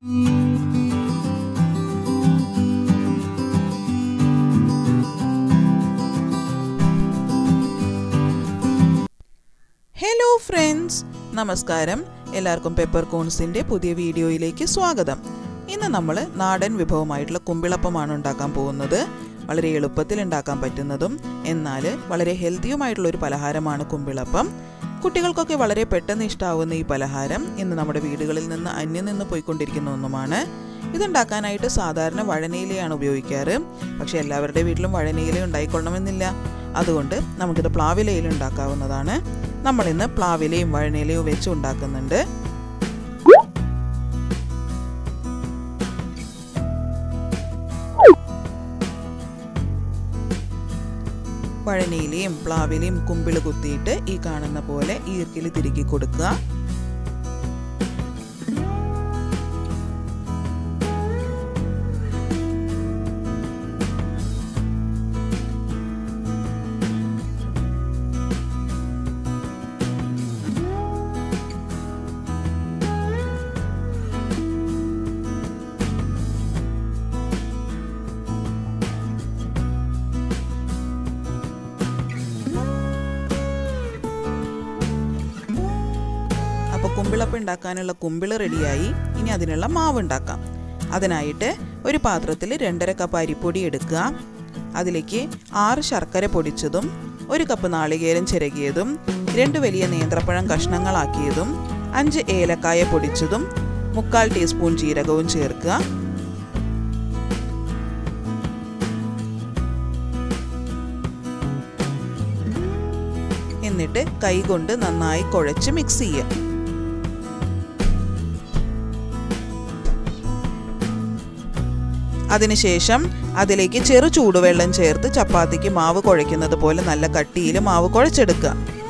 hello friends നമസ്കാരം എല്ലാവർക്കും pepper കോൺസിൻ്റെ പുതിയ വീഡിയോയിലേക്ക് സ്വാഗതം ഇന്ന് നമ്മൾ നാടൻ വിഭവമായിട്ടുള്ള കുമ്പിളപ്പമാണ് ഉണ്ടാക്കാൻ പോകുന്നത് വളരെ എളുപ്പത്തിൽ ഉണ്ടാക്കാൻ പറ്റുന്നതും എന്നാൽ വളരെ ഹെൽത്തിയുമായിട്ടുള്ള ഒരു പലഹാരമാണ് കുമ്പിളപ്പം കുട്ടികൾക്കൊക്കെ വളരെ പെട്ടെന്ന് ഇഷ്ടാവുന്ന ഈ പലഹാരം ഇന്ന് നമ്മുടെ വീടുകളിൽ നിന്ന് അന്യം നിന്ന് പോയിക്കൊണ്ടിരിക്കുന്ന ഒന്നുമാണ് ഇതുണ്ടാക്കാനായിട്ട് സാധാരണ വഴനയിലയാണ് ഉപയോഗിക്കാറ് പക്ഷേ എല്ലാവരുടെ വീട്ടിലും വഴനയില ഉണ്ടായിക്കൊള്ളണമെന്നില്ല അതുകൊണ്ട് നമുക്കിത് പ്ലാവിലയിൽ ഉണ്ടാക്കാവുന്നതാണ് നമ്മളിന്ന് പ്ലാവിലയും വഴനയിലയും വെച്ച് ഉണ്ടാക്കുന്നുണ്ട് വഴനയിലയും പ്ലാവിലയും കുമ്പിള് കുത്തിയിട്ട് ഈ കാണുന്ന പോലെ ഈർക്കിൽ തിരുകി കൊടുക്കുക അപ്പോൾ കുമ്പിളപ്പം ഉണ്ടാക്കാനുള്ള കുമ്പിള് റെഡിയായി ഇനി അതിനുള്ള മാവ് ഉണ്ടാക്കാം അതിനായിട്ട് ഒരു പാത്രത്തിൽ രണ്ടര കപ്പ് അരിപ്പൊടി എടുക്കുക അതിലേക്ക് ആറ് ശർക്കര പൊടിച്ചതും ഒരു കപ്പ് നാളികേരം ചിരകിയതും രണ്ട് വലിയ നേന്ത്രപ്പഴം കഷ്ണങ്ങളാക്കിയതും അഞ്ച് ഏലക്കായ പൊടിച്ചതും മുക്കാൽ ടീസ്പൂൺ ജീരകവും ചേർക്കുക എന്നിട്ട് കൈകൊണ്ട് നന്നായി കുഴച്ച് മിക്സ് ചെയ്യുക അതിനുശേഷം അതിലേക്ക് ചെറു ചൂടുവെള്ളം ചേർത്ത് ചപ്പാത്തിക്ക് മാവ് കുഴയ്ക്കുന്നത് പോലെ നല്ല കട്ടിയിൽ മാവ് കുഴച്ചെടുക്കുക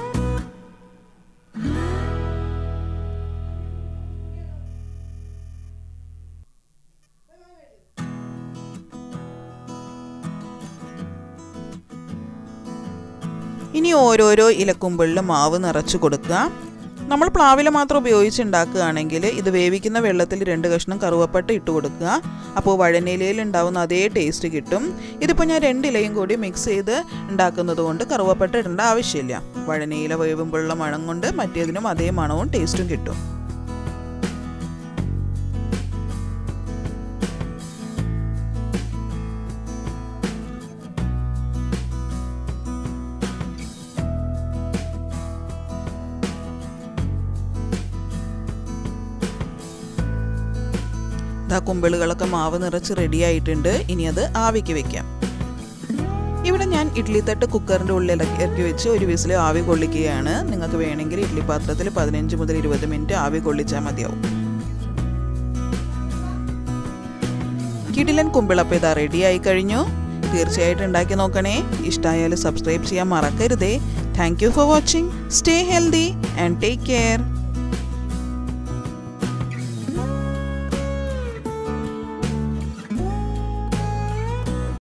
ഇനി ഓരോരോ ഇലക്കുമ്പിളിലും മാവ് നിറച്ച് കൊടുക്കുക നമ്മൾ പ്ലാവില മാത്രം ഉപയോഗിച്ച് ഉണ്ടാക്കുകയാണെങ്കിൽ ഇത് വേവിക്കുന്ന വെള്ളത്തിൽ രണ്ട് കഷ്ണം കറുവപ്പട്ട ഇട്ട് കൊടുക്കുക അപ്പോൾ വഴനിലയിൽ ഉണ്ടാവുന്ന അതേ ടേസ്റ്റ് കിട്ടും ഇതിപ്പോൾ ഞാൻ രണ്ട് ഇലയും കൂടി മിക്സ് ചെയ്ത് ഉണ്ടാക്കുന്നത് കൊണ്ട് കറുവപ്പട്ട ഇടേണ്ട ആവശ്യമില്ല വഴനയില വേവുമ്പോഴുള്ള മണം കൊണ്ട് മറ്റേതിനും അതേ മണവും ടേസ്റ്റും കിട്ടും ഇതാ കുമ്പിളുകളൊക്കെ മാവ് നിറച്ച് റെഡി ആയിട്ടുണ്ട് ഇനി അത് ആവിക്ക് വെക്കാം ഇവിടെ ഞാൻ ഇഡ്ഡലി തട്ട് കുക്കറിൻ്റെ ഉള്ളിൽ ഇറക്കി വെച്ച് ഒരു വിസിൽ ആവി കൊള്ളിക്കുകയാണ് നിങ്ങൾക്ക് വേണമെങ്കിൽ ഇഡ്ഡലി പാത്രത്തിൽ പതിനഞ്ച് മുതൽ ഇരുപത് മിനിറ്റ് ആവി കൊള്ളിച്ചാൽ മതിയാവും കിടിലൻ കുമ്പിളപ്പം ഇതാ റെഡി ആയി കഴിഞ്ഞു തീർച്ചയായിട്ടും ഉണ്ടാക്കി നോക്കണേ ഇഷ്ടമായാലും സബ്സ്ക്രൈബ് ചെയ്യാൻ മറക്കരുതേ thank you for watching stay healthy and take care